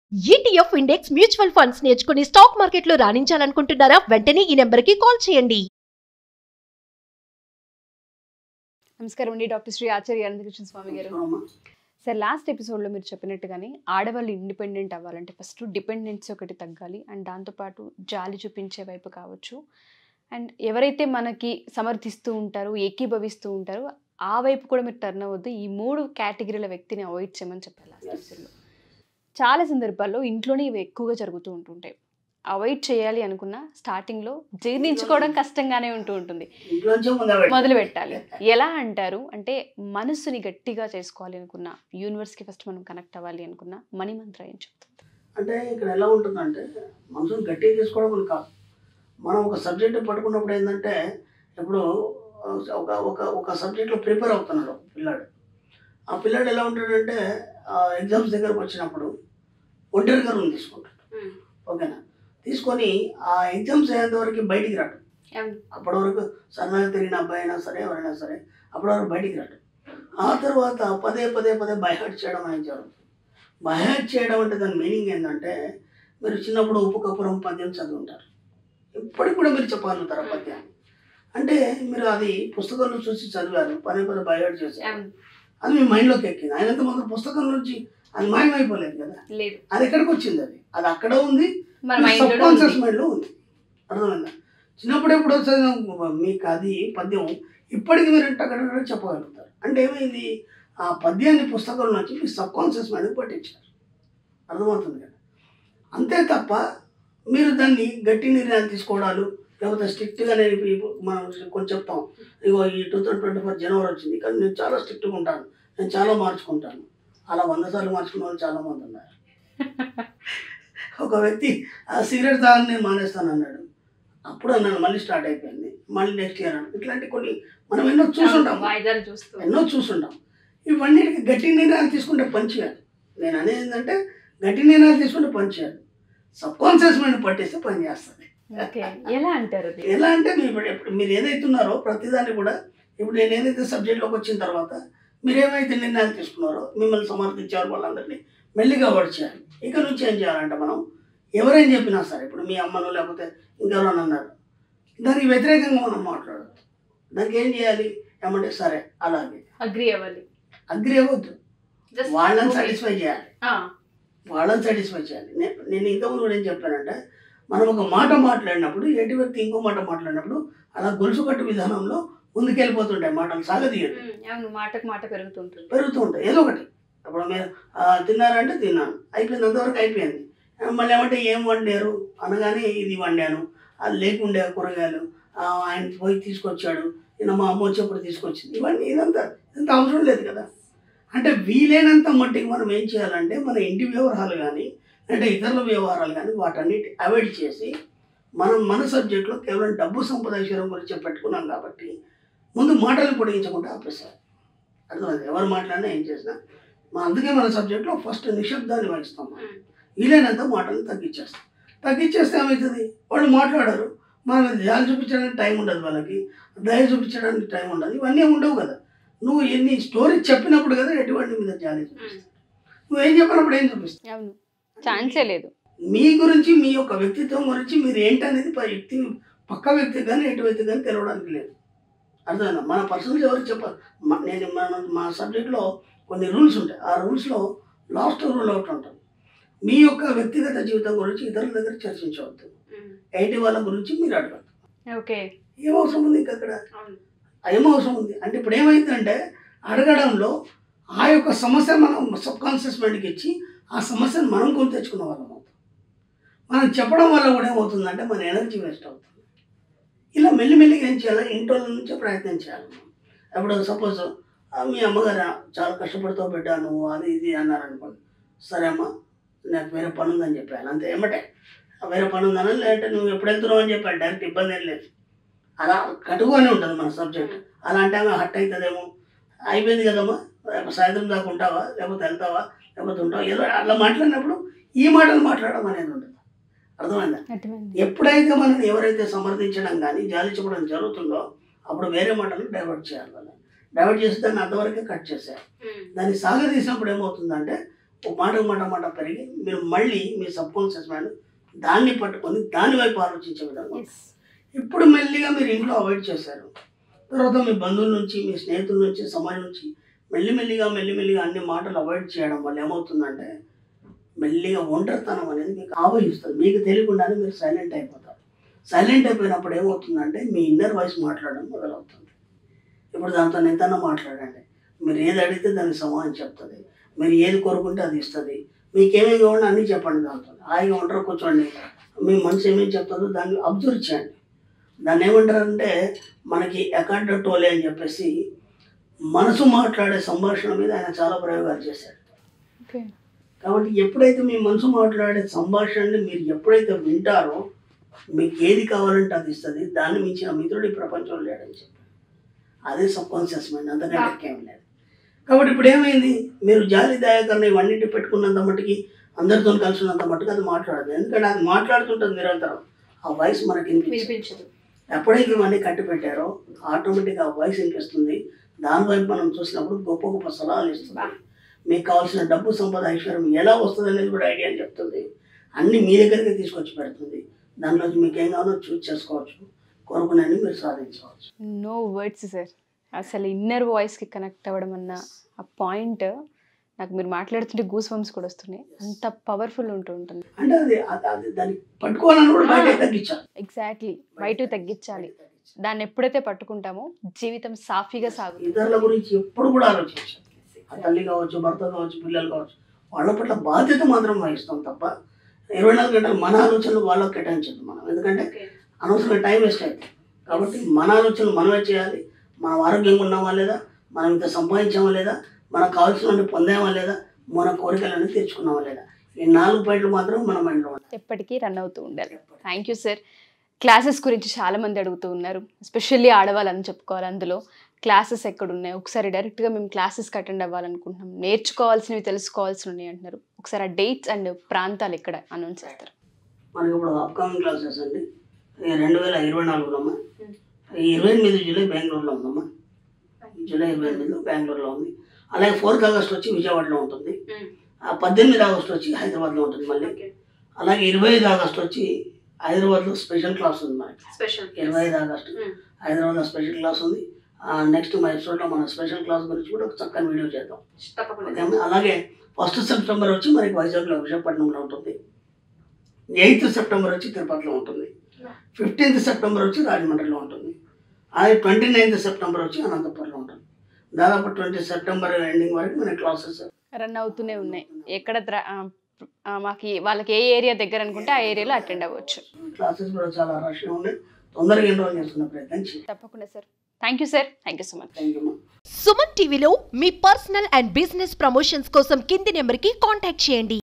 ETF index mutual funds నేర్చుకుని stock మార్కెట్లో రాణించాలనుకుంటున్నారా వెంటనే ఈ నెంబర్కి కాల్ చేయండి నమస్కారం అండి డాక్టర్ శ్రీ ఆచార్య అనంతకృష్ణ స్వామి గారు సార్ లాస్ట్ ఎపిసోడ్లో మీరు చెప్పినట్టుగానే ఆడవాళ్ళు ఇండిపెండెంట్ అవ్వాలంటే ఫస్ట్ డిపెండెన్సీ ఒకటి తగ్గాలి అండ్ దాంతోపాటు జాలి చూపించే వైపు కావచ్చు అండ్ ఎవరైతే మనకి సమర్థిస్తూ ఉంటారో ఏకీభవిస్తూ ఉంటారో ఆ వైపు కూడా మీరు టర్న్ అవ్వద్దు ఈ మూడు కేటగిరీల వ్యక్తిని అవాయిడ్ చేయమని చెప్పారు లాస్ట్ ఎపిసోడ్లో చాలా సందర్భాల్లో ఇంట్లోనే ఇవి ఎక్కువగా జరుగుతూ ఉంటుంటాయి అవాయిడ్ చేయాలి అనుకున్న స్టార్టింగ్లో జీర్ణించుకోవడం కష్టంగానే ఉంటూ ఉంటుంది ఇంట్లోంచే ముందు పెట్టాలి. మొదలు పెట్టాలి ఎలా అంటారు అంటే మనసుని గట్టిగా చేసుకోవాలి అనుకున్న యూనివర్స్కి ఫస్ట్ మనం కనెక్ట్ అవ్వాలి అనుకున్న మనీ మంత్ర ఏం చెప్తుంది అంటే ఇక్కడ ఎలా ఉంటుందంటే మనసుని గట్టిగా తీసుకోవడం అని కాదు మనం ఒక సబ్జెక్ట్ పట్టుకున్నప్పుడు ఏంటంటే ఇప్పుడు ఒక ఒక ఒక సబ్జెక్ట్లో ప్రిపేర్ అవుతున్నాడు ఒక పిల్లాడు ఆ పిల్లాడు ఎలా ఉంటాడంటే ఎగ్జామ్స్ దగ్గరకు వచ్చినప్పుడు ఒంటరిగా రూమ్ తీసుకుంటాడు ఓకేనా తీసుకొని ఆ ఎగ్జామ్స్ అయ్యేంత వరకు బయటికి రాడు అప్పటి వరకు సన్నగా తిరిగిన అబ్బాయి అయినా సరే ఎవరైనా సరే అప్పటి వరకు బయటికి రాడు ఆ తర్వాత పదే పదే పదే బైహార్ట్ చేయడం అనేది జరుగుతుంది బైహార్ట్ చేయడం అంటే దాని మీనింగ్ ఏంటంటే మీరు చిన్నప్పుడు ఉప్పు కపురం పద్యం చదువుంటారు ఇప్పటికి కూడా మీరు చెప్పగలుగుతారు ఆ పద్యాన్ని అంటే మీరు అది పుస్తకంలో చూసి చదివారు పదే పదే బైహార్ట్ చేశారు అది మీ మైండ్లోకి ఎక్కింది ఆయనంత మాత్రం పుస్తకం నుంచి అది మాయమైపోలేదు కదా లేదు అది ఎక్కడికి వచ్చింది అది అది అక్కడ ఉంది మన సబ్ మైండ్ కాన్షియస్ మైండ్లో ఉంది అర్థమైందా చిన్నప్పుడు ఎప్పుడు చదివిన మీకు అది పద్యం ఇప్పటికి మీరు టక్కడ చెప్పగలుగుతారు అంటే ఏమైంది ఆ పద్యాన్ని పుస్తకంలో నుంచి మీ సబ్ కాన్షియస్ మైండ్కి పట్టించారు అర్థమవుతుంది కదా అంతే తప్ప మీరు దాన్ని గట్టి నిర్ణయాలు తీసుకోవడాలు లేకపోతే స్ట్రిక్ట్గా నేను ఇప్పుడు ఇప్పుడు మనం కొంచెం చెప్తాం ఇగో ఈ టూ థౌసండ్ ట్వంటీ ఫోర్ జనవరి వచ్చింది కానీ నేను చాలా స్ట్రిక్ట్గా ఉంటాను నేను చాలా మార్చుకుంటాను అలా వంద సార్లు మార్చుకున్న వాళ్ళు చాలామంది ఉన్నారు ఒక వ్యక్తి ఆ సిగరెట్ తాగని నేను మానేస్తాను అన్నాడు అప్పుడు అన్నాను మళ్ళీ స్టార్ట్ అయిపోయింది మళ్ళీ నెక్స్ట్ ఇయర్ అన్నాడు ఇట్లాంటి కొన్ని మనం ఎన్నో చూసుంటాం వాయిదాలు చూస్తూ ఎన్నో చూసుంటాం ఇవన్నిటికి గట్టి నిర్ణయాలు తీసుకుంటే పని చేయాలి నేను అనేది ఏంటంటే గట్టి నిర్ణయాలు తీసుకుంటే పని చేయాలి సబ్ కాన్షియస్ మైండ్ పట్టేస్తే పని చేస్తుంది ఓకే ఎలా అంటారు అది ఎలా అంటే మీరు ఇప్పుడు ఇప్పుడు మీరు ఏదైతున్నారో ప్రతిదాన్ని కూడా ఇప్పుడు నేను ఏదైతే సబ్జెక్ట్లోకి వచ్చిన తర్వాత మీరు ఏమైతే నిర్ణయాలు తీసుకున్నారో మిమ్మల్ని సమర్థించారు వాళ్ళందరినీ మెల్లిగా వర్క్ చేయాలి ఇక నుంచి ఏం చేయాలంటే మనం ఎవరేం చెప్పినా సరే ఇప్పుడు మీ అమ్మను లేకపోతే ఇంకెవరైనా అన్నారు దానికి వ్యతిరేకంగా మనం మాట్లాడదు దానికి ఏం చేయాలి ఏమంటే సరే అలాగే అగ్రి అవ్వాలి అగ్రి అవ్వద్దు Just వాళ్ళని okay. సాటిస్ఫై చేయాలి ఆ, వాళ్ళని సాటిస్ఫై చేయాలి నేను నేను ఇంతకుముందు కూడా ఏం చెప్పానంటే మనం ఒక మాట మాట్లాడినప్పుడు ఎటు వ్యక్తి ఇంకో మాట మాట్లాడినప్పుడు అలా గొలుసు కట్టు విధానంలో ముందుకెళ్ళిపోతుంటాయి మాటలు సాగదీయండి ఉమ్, అవును మాటకు మాట పెరుగుతుంటుంది పెరుగుతూ ఉంటాయి ఏదో ఒకటి ఇప్పుడు మీరు ఆ, తిన్నారంటే తిన్నాను అయిపోయింది అంతవరకు అయిపోయింది ఆ, మళ్ళీ ఏమంటే ఏం వండారు అనగానే ఇది వండాను అది లేకుండే కూరగాయలు ఆ, ఆయన పోయి తీసుకొచ్చాడు నిన్న మా అమ్మ వచ్చేప్పుడు తీసుకొచ్చింది ఇవన్నీ ఇదంతా ఇదంతా అవసరం లేదు కదా అంటే వీలైనంత మట్టికి మనం ఏం చేయాలంటే మన ఇంటి వ్యవహారాలు కానీ అంటే ఇతరుల వ్యవహారాలు కానీ వాటన్నిటి అవాయిడ్ చేసి మనం మన సబ్జెక్ట్లో కేవలం డబ్బు సంపద విషయం గురించి పెట్టుకున్నాం కాబట్టి ముందు మాటలు పొడిగించకుండా ఆపేసారు అర్థమైంది ఎవరు మాట్లాడినా ఏం చేసినా మా అందుకే మన సబ్జెక్ట్లో ఫస్ట్ నిశ్శబ్దాన్ని వహిస్తాం మనం. ఉమ్, వీలైనంత మాటలు తగ్గించేస్తాం తగ్గించేస్తే ఏమవుతుంది వాళ్ళు మాట్లాడారు మనం జాలి చూపించడానికి టైం ఉండదు వాళ్ళకి దయ చూపించడానికి టైం ఉండదు ఇవన్నీ ఉండవు కదా నువ్వు ఎన్ని స్టోరీ చెప్పినప్పుడు కదా ఎటువంటి మీద జాలి చూపిస్తావు నువ్వేం చెప్పినప్పుడు ఏం చూపిస్తావు అవును ఛాన్సే లేదు మీ గురించి మీ యొక్క వ్యక్తిత్వం గురించి మీరు ఏంటనేది ప- వ్యక్తి పక్క వ్యక్తి కానీ ఎటు వ్యక్తి కానీ తెలవడానికి లేదు అర్థమైందా మన పర్సనల్స్ ఎవరికి చెప్పాలి మ- నేను మన మా సబ్జెక్ట్లో కొన్ని రూల్స్ ఉంటాయి ఆ రూల్స్లో లాస్ట్ రూల్ ఒకటి ఉంటుంది మీ యొక్క వ్యక్తిగత జీవితం గురించి ఇతరుల దగ్గర చర్చించవద్దు ఉమ్, ఎయిటి వాళ్ళ గురించి మీరు అడగద్దు ఓకే ఏం అవసరం ఉంది ఇంకా అక్కడ అవును ఏం అవసరం ఉంది అంటే ఇప్పుడు ఏమైందంటే అడగడంలో ఆ యొక్క సమస్య మనం సబ్ కాన్షియస్ మైండ్కి ఇచ్చి ఆ సమస్యను మనం కొని తెచ్చుకున్న వాళ్ళం అవుతాం మనం చెప్పడం వల్ల కూడా ఏమవుతుందంటే మన ఎనర్జీ వేస్ట్ అవుతుంది ఇలా మెల్లిమెల్లిగా ఏం చేయాలి ఇంట్లో నుంచే ప్రయత్నం చేయాలి మనం. ఇప్పుడు సపోజ్ మీ అమ్మగారు చాలా కష్టపడుతూ బిడ్డ నువ్వు అది ఇది అన్నారు అనుకోండి సరే అమ్మా నాకు వేరే పని ఉందని చెప్పాను అంతే ఏమంటే వేరే పని ఉందని లేదంటే నువ్వు ఎప్పుడు వెళ్తున్నావు అని చెప్పాను డైరెక్ట్ ఇబ్బంది ఏం లేదు అలా కటుగానే ఉంటుంది మన సబ్జెక్ట్ అలా అంటే ఆమె హట్ అవుతుందేమో అయిపోయింది కదమ్మా రేపు సాయంత్రం దాకా ఉంటావా లేకపోతే వెళ్తావా లేకపోతే ఉంటావా ఏదో అట్లా మాట్లాడినప్పుడు ఈ మాటలు మాట్లాడడం అనేది ఉండదు అర్థమైందా అర్థమైంది ఎప్పుడైతే మనం ఎవరైతే సమర్థించడం కానీ జాలి చెప్పడం జరుగుతుందో అప్పుడు వేరే మాటలు డైవర్ట్ చేయాలి వాళ్ళు డైవర్ట్ చేసి దాన్ని అంతవరకే కట్ చేసేయాలి ఉమ్, దాన్ని సాగదీసినప్పుడు ఏమవుతుందంటే ఒక మాట మాట మాట పెరిగి మీరు మళ్ళీ మీ సబ్ కాన్షియస్ మైండ్ దాన్ని పట్టుకొని దాని వైపు ఆలోచించే విధంగా ఉంటుంది. ఎస్ ఇప్పుడు మెల్లిగా మీరు ఇంట్లో అవాయిడ్ చేశారు తర్వాత మీ బంధువుల నుంచి మీ స్నేహితుల నుంచి సమాజం నుంచి మెల్లిమెల్లిగా మెల్లిమెల్లిగా అన్ని మాటలు అవాయిడ్ చేయడం వల్ల ఏమవుతుందంటే మెల్లిగా ఒంటరితనం అనేది మీకు ఆవహిస్తుంది మీకు తెలియకుండానే మీరు సైలెంట్ అయిపోతారు సైలెంట్ అయిపోయినప్పుడు ఏమవుతుందంటే మీ ఇన్నర్ వాయిస్ మాట్లాడడం మొదలవుతుంది ఇప్పుడు దాంతో ఎంతైనా మాట్లాడండి మీరు ఏది అడిగితే దానికి సమాధానం చెప్తుంది మీరు ఏది కోరుకుంటే అది ఇస్తుంది మీకు ఏమేమి కావాలో అన్నీ చెప్పండి దాంతో హాయిగా ఒంటరి కూర్చోండి మీ మనసు ఏమేమి చెప్తుందో దాన్ని అబ్జర్వ్ చేయండి దాన్ని ఏమంటారంటే మనకి ఎకాండ టోలే అని చెప్పేసి మనసు మాట్లాడే సంభాషణ మీద ఆయన చాలా ప్రయోగాలు చేశాడు ఓకే కాబట్టి ఎప్పుడైతే మీ మనసు మాట్లాడే సంభాషణని మీరు ఎప్పుడైతే వింటారో మీకు ఏది కావాలంటే అది ఇస్తుంది దాన్ని మించిన మిత్రుడు ఈ ప్రపంచంలో లేడని చెప్పి అదే సబ్ కాన్షియస్ మైండ్ అంతకంటే ఎక్కువ ఏం లేదు కాబట్టి ఇప్పుడు ఏమైంది మీరు జాలి దయాకరణ ఇవన్నిటి పెట్టుకున్నంత మట్టుకి అందరితో కలిసి ఉన్నంత మట్టుకు అది మాట్లాడదు ఎందుకంటే అది మాట్లాడుతుంటుంది నిరంతరం ఆ వాయిస్ మనకి వినిపించదు వినిపించదు ఎప్పుడైతే ఇవన్నీ కట్టి పెట్టారో ఆటోమేటిక్గా వాయిస్ వినిపిస్తుంది దాని వైపు మనం చూసినప్పుడు గొప్ప గొప్ప సలహాలు ఇస్తుంది మీకు కావాల్సిన డబ్బు సంపద ఐశ్వర్యం ఎలా వస్తుంది అనేది కూడా ఐడియా చెప్తుంది అన్నీ మీ దగ్గరికి తీసుకొచ్చి పెడుతుంది దానిలో మీకు ఏం కావాలో చూస్ చేసుకోవచ్చు కోరుకునేది మీరు సాధించవచ్చు నో వర్డ్స్ సార్ అసలు ఇన్నర్ వాయిస్కి కనెక్ట్ అవ్వడం అన్న ఆ పాయింట్ నాకు మీరు మాట్లాడుతుంటే గూస్ బంప్స్ కూడా వస్తున్నాయి అంత పవర్ఫుల్ ఉంటూ ఉంటుంది అంటే అది అది- అది దాన్ని పట్టుకోవాలని కూడా బయట తగ్గించాలి ఎగ్జాక్ట్లీ బయట తగ్గించాలి దాన్ని ఎప్పుడైతే పట్టుకుంటామో జీవితం సాఫీగా సాగుతుంది ఇతరుల గురించి ఎప్పుడు కూడా ఆలోచించాలి ఆ తల్లి కావచ్చు భర్త కావచ్చు పిల్లలు కావచ్చు వాళ్ళ పట్ల బాధ్యత మాత్రం వహిస్తాం తప్ప ఇరవై నాలుగు గంటలు మన ఆలోచనలు వాళ్ళకి కేటాయించదు మనం ఎందుకంటే అనవసరంగా టైం వేస్ట్ అవుతుంది కాబట్టి మన ఆలోచనలు మనమే చేయాలి మనం ఆరోగ్యంగా ఉన్నామా లేదా మనం ఇంత సంపాదించామా లేదా మనకు కావాల్సినవి పొందామా లేదా మన కోరికలన్నీ తెచ్చుకున్నామా లేదా ఈ నాలుగు పాయింట్లు మాత్రం మన మైండ్లో ఉండాలి ఎప్పటికీ రన్ అవుతూ ఉండాలి థ్యాంక్ యూ సార్ క్లాసెస్ గురించి చాలా మంది అడుగుతూ ఉన్నారు ఎస్పెషల్లీ ఆడవాళ్ళని చెప్పుకోవాలి అందులో క్లాసెస్ ఎక్కడ ఉన్నాయి ఒకసారి డైరెక్ట్గా మేము క్లాసెస్కి అటెండ్ అవ్వాలనుకుంటున్నాం నేర్చుకోవాల్సినవి తెలుసుకోవాల్సినవి ఉన్నాయి అంటున్నారు ఒకసారి ఆ డేట్స్ అండ్ ప్రాంతాలు ఎక్కడ అనౌన్స్ చేస్తారు మనకి ఇప్పుడు అప్కమింగ్ క్లాసెస్ అండి ఈ రెండు వేల ఇరవై నాలుగులో అమ్మా ఈ ఇరవై ఎనిమిది జూలై బెంగళూరులో ఉందమ్మా జూలై ఇరవై ఎనిమిదిలో బెంగళూరులో ఉంది అలాగే ఫోర్త్ ఆగస్ట్ వచ్చి విజయవాడలో ఉంటుంది ఆ పద్దెనిమిది ఆగస్ట్ వచ్చి హైదరాబాద్లో ఉంటుంది మళ్ళీ అలాగే ఇరవై ఐదు ఆగస్ట్ వచ్చి హైదరాబాద్లో స్పెషల్ క్లాస్ ఉంది మనకి స్పెషల్ ఇరవై ఐదు ఆగస్టు హైదరాబాద్లో స్పెషల్ క్లాస్ ఉంది నెక్స్ట్ మైసూర్లో మన స్పెషల్ క్లాస్ గురించి కూడా ఒక చక్కని వీడియో చేద్దాం ఓకే అమ్మా? అలాగే ఫస్ట్ సెప్టెంబర్ వచ్చి మనకి వైజాగ్లో విశాఖపట్నంలో ఉంటుంది ఎయిత్ సెప్టెంబర్ వచ్చి తిరుపతిలో ఉంటుంది ఫిఫ్టీన్త్ సెప్టెంబర్ వచ్చి రాజమండ్రిలో ఉంటుంది అలాగే ట్వంటీ నైన్త్ సెప్టెంబర్ వచ్చి అనంతపురంలో ఉంటుంది దాదాపు ట్వంటీ సెప్టెంబర్ ఎండింగ్ వరకు మన క్లాసెస్ రన్ అవుతూనే ఉన్నాయి ఎక్కడ ద్ర- ఆ, ఆ, మాకు వాళ్ళకి ఏ ఏరియా దగ్గర అనుకుంటే ఆ ఏరియాలో అటెండ్ అవ్వచ్చు క్లాసెస్ కూడా చాలా రష్గా ఉన్నాయి తొందరగా ఎన్రోల్ చేసుకునే ప్రయత్నం చేయండి తప్పకుండా sir thank you sir thank you so much thank you Suman టీవీలో మీ పర్సనల్ అండ్ బిజినెస్ ప్రమోషన్స్ కోసం కింది నెంబర్కి కాంటాక్ట్ చేయండి